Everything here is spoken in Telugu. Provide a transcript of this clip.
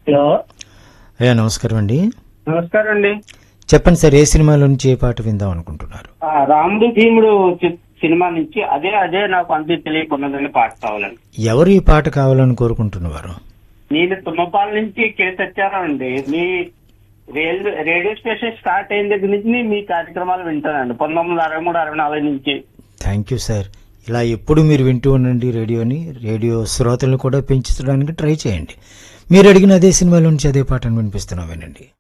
హలో అయ్యా నమస్కారం అండి నమస్కారం అండి చెప్పండి సార్ ఏ సినిమాలో నుంచి ఏ పాట విందాం అనుకుంటున్నారు ఆ, రాముడు భీముడు చి- సినిమా నుంచి అదే అదే నాకు అంతే తెలియకున్నదని పాట కావాలండి ఎవరు ఈ పాట కావాలని కోరుకుంటున్నవారు నేను తుమ్మపాల నుంచి కే తెచ్చానండి మీ రేల్- రేడియో స్టేషన్ స్టార్ట్ అయిన దగ్గర నుంచి మీ కార్యక్రమాలు వింటానండి పంతొమ్మిది వందల అరవై మూడు అరవై నాలుగు నుంచి థ్యాంక్ యూ సార్ ఇలా ఎప్పుడు మీరు వింటూ ఉండండి రేడియోని రేడియో శ్రోతలను కూడా పెంచడానికి ట్రై చేయండి మీరు అడిగిన అదే సినిమాలో నుంచి అదే పాటను వినిపిస్తున్నాం వినండి